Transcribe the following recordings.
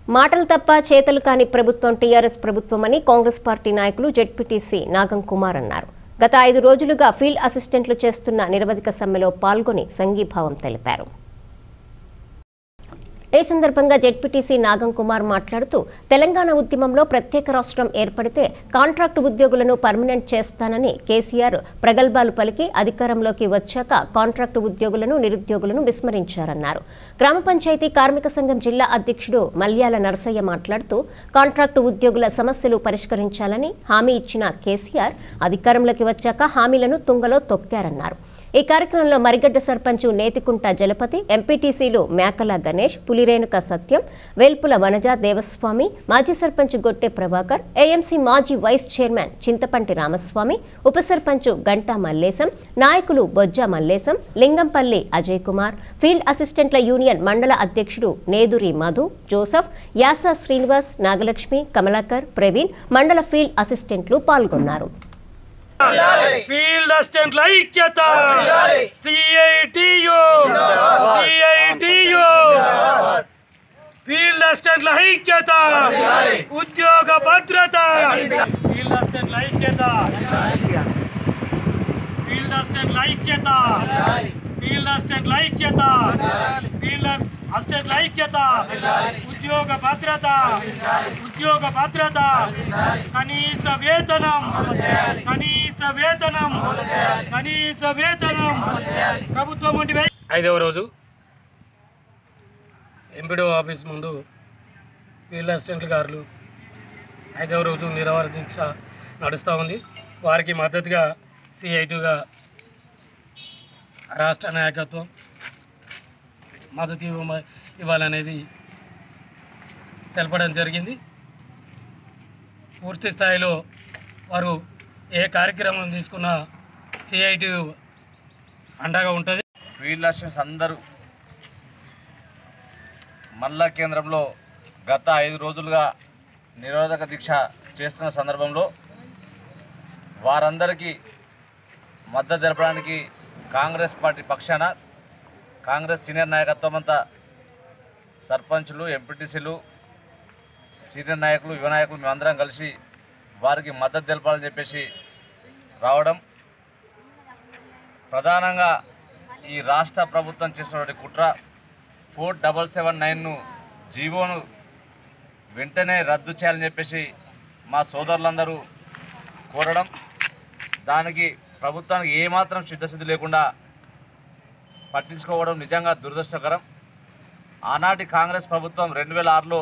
మాటలు తప్ప చేతలు కాని ప్రభుత్వం టీఆర్ఎస్ ప్రభుత్వమని కాంగ్రెస్ పార్టీ నాయకులు జెడ్పీటీసీ నాగం కుమార్ అన్నారు గత ఐదు రోజులుగా ఫీల్డ్ అసిస్టెంట్లు చేస్తున్న నిరవధిక సమ్మెలో పాల్గొని సంఘీభావం తెలిపారు ఈ సందర్భంగా జెడ్పీటీసీ నాగం కుమార్ మాట్లాడుతూ తెలంగాణ ఉద్యమంలో ప్రత్యేక రాష్ట్రం ఏర్పడితే కాంట్రాక్టు ఉద్యోగులను పర్మనెంట్ చేస్తానని కేసీఆర్ ప్రగల్భాలు పలికి అధికారంలోకి వచ్చాక కాంట్రాక్టు ఉద్యోగులను నిరుద్యోగులను విస్మరించారన్నారు గ్రామ పంచాయతీ కార్మిక సంఘం జిల్లా అధ్యక్షుడు మల్యాల నరసయ్య మాట్లాడుతూ కాంట్రాక్టు ఉద్యోగుల సమస్యలు పరిష్కరించాలని హామీ ఇచ్చిన కేసీఆర్ అధికారంలోకి వచ్చాక హామీలను తుంగలో తొక్కారన్నారు ఈ కార్యక్రమంలో మరిగడ్డ సర్పంచ్ నేతికుంట జలపతి ఎంపీటీసీలు మేకల గణేష్ పులిరేణుక సత్యం వేల్పుల వనజ దేవస్వామి మాజీ సర్పంచ్ గొట్టె ప్రభాకర్ ఏఎంసీ మాజీ వైస్ చైర్మన్ చింతపంటి రామస్వామి ఉప సర్పంచ్ గంటా మల్లేశం నాయకులు బొజ్జ మల్లేశం లింగంపల్లి అజయ్ కుమార్ ఫీల్డ్ అసిస్టెంట్ల యూనియన్ మండల అధ్యక్షుడు నేదురి మధు జోసఫ్ యాసా శ్రీనివాస్ నాగలక్ష్మి కమలాకర్ ప్రవీణ్ మండల ఫీల్డ్ అసిస్టెంట్లు పాల్గొన్నారు ఫీల్డ్ అసిస్టెంట్ల ఐక్యత సిఐటియు సిఐటియు ఫీల్డ్ అసిస్టెంట్ల ఐక్యత ఉద్యోగ భద్రత ఫీల్డ్ అసిస్టెంట్ల ఐక్యత ఫీల్డ్ అసిస్టెంట్ల ఐక్యత ఫీల్డ్ అసిస్టెంట్ల ఐక్యత ఫీల్డ్ అసిస్టెంట్ల ఐక్యత ఉద్యోగ భద్రత ఉద్యోగ భద్రత కనీస వేతనం కనీస వేతనం కనీస వేతనం ప్రభుత్వం వంటి ఐదవ రోజు ఎంపీడో ఆఫీస్ ముందు ఫీల్డ్ అసిస్టెంట్ గారులు ఐదవ రోజు నిరవర దీక్ష నడుస్తూ ఉంది వారికి మద్దతుగా సిఐటిగా రాష్ట్ర నాయకత్వం మద్దతు ఇవ్వ ఇవ్వాలనేది తెలపడం జరిగింది పూర్తి స్థాయిలో వారు ఏ కార్యక్రమం తీసుకున్నా సిఐటి అండగా ఉంటుంది ఫీల్డ్ అసిస్టెంట్స్ అందరూ మల్లా కేంద్రంలో గత ఐదు రోజులుగా నిరోధక దీక్ష చేస్తున్న సందర్భంలో వారందరికీ మద్దతు తెలపడానికి కాంగ్రెస్ పార్టీ పక్షాన కాంగ్రెస్ సీనియర్ నాయకత్వం అంతా సర్పంచులు ఎంపీటీసీలు సీనియర్ నాయకులు యువ నాయకులు మేమందరం కలిసి వారికి మద్దతు తెలపాలని చెప్పేసి రావడం ప్రధానంగా ఈ రాష్ట్ర ప్రభుత్వం చేసినటువంటి కుట్ర ఫోర్ డబల్ సెవెన్ నైన్ను జీవోను వెంటనే రద్దు చేయాలని చెప్పేసి మా సోదరులందరూ కోరడం దానికి ప్రభుత్వానికి ఏమాత్రం సిద్ధశుద్ధి లేకుండా పట్టించుకోవడం నిజంగా దురదృష్టకరం ఆనాటి కాంగ్రెస్ ప్రభుత్వం రెండు వేల ఆరులో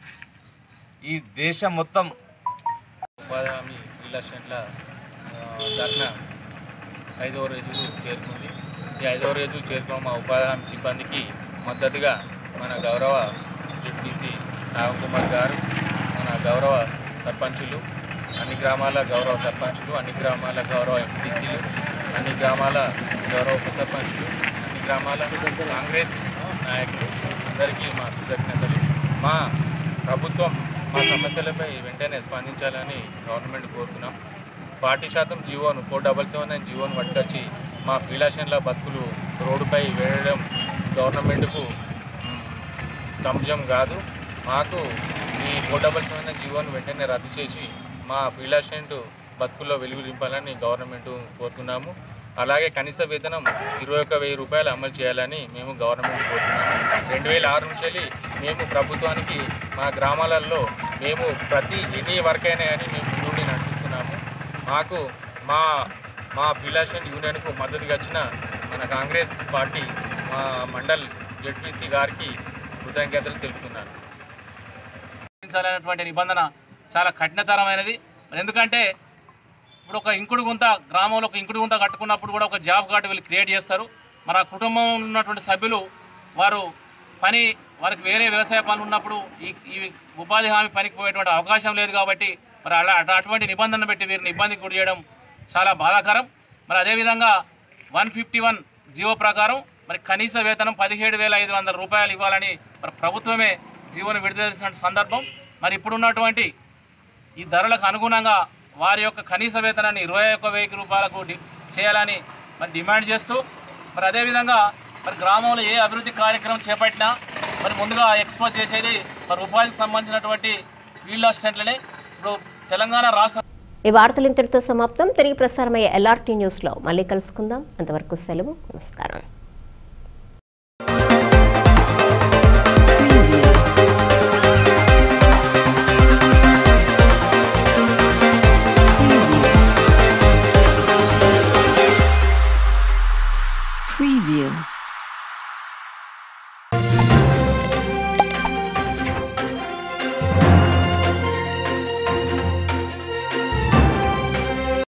ఈ దేశం మొత్తం ఉపాధి హామీ రిలేషన్ల ధర్నా ఐదవ రోజు చేరుకుంది ఈ ఐదవ రోజు చేరుకున్న మా ఉపాధి హామీ సిబ్బందికి మద్దతుగా మన గౌరవ డిప్యూసీ రామ్ కుమార్ గారు మన గౌరవ సర్పంచులు అన్ని గ్రామాల గౌరవ సర్పంచులు అన్ని గ్రామాల గౌరవ ఎంపీటీసీలు అన్ని గ్రామాల గౌరవ ఉప సర్పంచులు అన్ని గ్రామాల కాంగ్రెస్ నాయకులు అందరికీ మా కృతజ్ఞతలు మా ప్రభుత్వం మా సమస్యలపై వెంటనే స్పందించాలని గవర్నమెంట్ కోరుతున్నాం ఫార్టీ శాతం జీవోను ఫోర్ డబల్ సెవెన్ నైన్ జీవోను పట్టుకొచ్చి మా ఫీలాషన్ల బతుకులు రోడ్డుపై వేయడం గవర్నమెంట్కు మ్, సముజం కాదు మాకు ఈ ఫోర్ డబల్ సెవెన్ నైన్ జీవోను వెంటనే రద్దు చేసి మా ఫీలాషెంట్ బతుకుల్లో వెలుగు నింపాలని గవర్నమెంట్ కోరుతున్నాము అలాగే కనీస వేతనం ఇరవై ఒక్క వెయ్యి రూపాయలు అమలు చేయాలని మేము గవర్నమెంట్ కోరుతున్నాము రెండు వేల ఆరు నుంచి వెళ్ళి మేము ప్రభుత్వానికి మా గ్రామాలలో మేము ప్రతి ఎనీ వర్క్ అయినా కానీ మేము ముందుండి నడిపిస్తున్నాము మాకు మా మా ఫిలాషన్ యూనియన్కు మద్దతుగా వచ్చిన మన కాంగ్రెస్ పార్టీ మా మండల్ జెడ్పీసీ గారికి కృతజ్ఞతలు తెలుపుతున్నాను పాటించాలనేటువంటి నిబంధన చాలా కఠినతరమైనది మరి ఎందుకంటే ఇప్పుడు ఒక ఇంకుడు గుంత గ్రామంలో ఒక ఇంకుడు గుంత కట్టుకున్నప్పుడు కూడా ఒక జాబ్ కార్డు వీళ్ళు క్రియేట్ చేస్తారు మరి ఆ కుటుంబంలో ఉన్నటువంటి సభ్యులు వారు పని వారికి వేరే వ్యవసాయ పనులు ఉన్నప్పుడు ఈ ఈ ఉపాధి హామీ పనికి పోయేటువంటి అవకాశం లేదు కాబట్టి మరి అలా అటు- అటువంటి నిబంధన పెట్టి వీరిని ఇబ్బందికి గురి చేయడం చాలా బాధాకరం మరి అదేవిధంగా వన్ ఫిఫ్టీ వన్ జీవో ప్రకారం మరి కనీస వేతనం పదిహేడు వేల ఐదు వందల రూపాయలు ఇవ్వాలని మరి ప్రభుత్వమే జీవోను విడుదల చేసిన సందర్భం మరి ఇప్పుడున్నటువంటి ఈ ధరలకు అనుగుణంగా వారి యొక్క కనీస వేతనాన్ని ఇరవై ఒక్క వెయ్యి రూపాయలకు డి- చేయాలని మరి డిమాండ్ చేస్తూ మరి అదేవిధంగా మరి గ్రామంలో ఏ అభివృద్ధి కార్యక్రమం చేపట్టినా మరి ముందుగా ఎక్స్పోజ్ చేసేది మరి ఉపాధికి సంబంధించినటువంటి ఫీల్డ్ అసిస్టెంట్లనే ఇప్పుడు తెలంగాణ రాష్ట్ర ఈ వార్తలు ఇంతటితో సమాప్తం తిరిగి ప్రసారమయ్యే ఎల్ఆర్టీ న్యూస్లో మళ్ళీ కలుసుకుందాం అంతవరకు సెలవు నమస్కారం